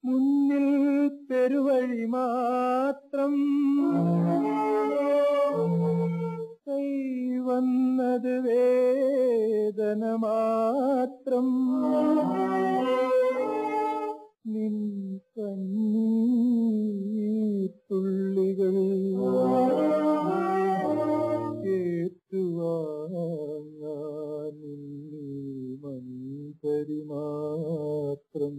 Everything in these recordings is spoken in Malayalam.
മുന്നിൽ പെരുവഴി മാത്രം കൈ വന്നത് വേദന മാത്രം നിൻ കണ്ണീത്തുള്ളികൾ ഏറ്റുവാങ്ങാനിന്നീ മൺകരി മാത്രം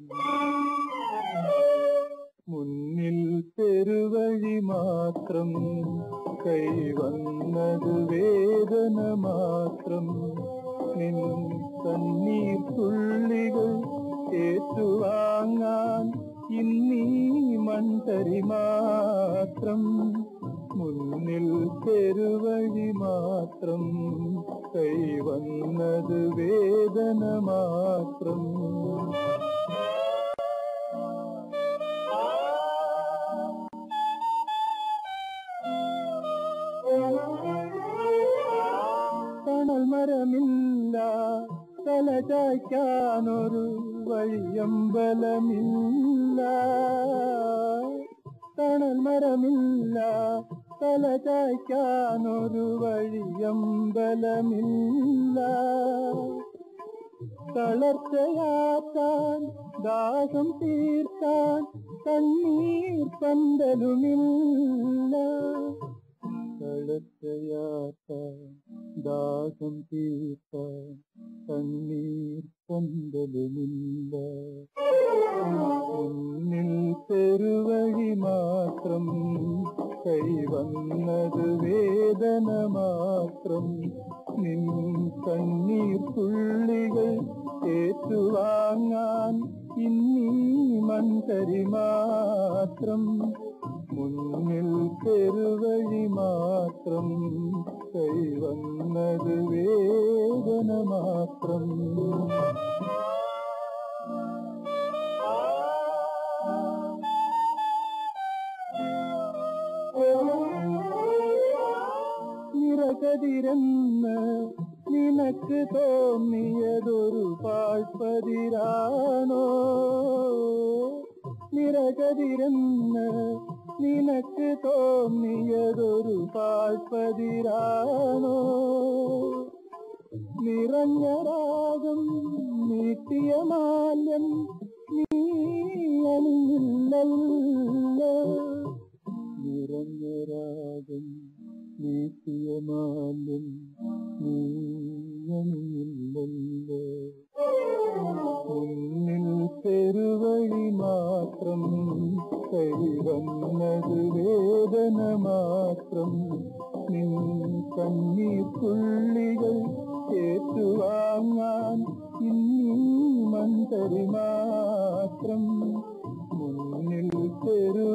മുന്നിൽ പെരുവഴി മാത്രം കൈവന്നത് വേദന മാത്രം നിൻ കണ്ണീർ തുള്ളികൾ ഏറ്റുവാങ്ങാൻ ഇന്നീ മൺതരി മാത്രം മുന്നിൽ പെരുവഴി മാത്രം കൈവന്നത് വേദന മാത്രം തണൽ മരമില്ല തല ചായ്ക്കാനൊരു വഴിയമ്പലമില്ല തണൽ മരമില്ല തല ചായ്ക്കാനൊരു വഴിയമ്പലമില്ല തളർച്ചയാക്കാൻ ദാഹം തീർക്കാൻ കണ്ണീർ പന്തലുമില്ല തളർച്ചയാക്കാൻ ദാഹം തീർക്കാൻ കണ്ണീർ പന്തലുമില്ല മുന്നിൽ പെരുവഴി മാത്രം കൈവന്നത് വേദന മാത്രം നിൻ കണ്ണീർ തുള്ളികൾ ഏറ്റുവാങ്ങാൻ ഇന്നീ മൺകരി മാത്രം മുന്നിൽ പെരുവഴി മാത്രം കൈവന്നത് വേദന മാത്രം നിറകതിരെന്ന് നിനക്ക് തോന്നിയതൊരു പാഴ്പതിരാണോ നിറകതിരെന്ന് നിനക്ക് തോന്നിയതൊരു പാഴ്പതിരാണോ നിറഞ്ഞ രാഗം നീട്ടിയ മാല്യം നീ അണിഞ്ഞില്ലല്ലോ നിറഞ്ഞ രാഗം നീട്ടിയ മാല്യം നീ അണിഞ്ഞില്ലല്ലോ മുന്നിൽ പെരുവഴി മാത്രം കൈവന്നത് വേദന മാത്രം നിൻ കണ്ണീർ തുള്ളികൾ ഏറ്റുവാങ്ങാൻ ഇന്നീ മൺതരി മാത്രം മുന്നിൽ പെരു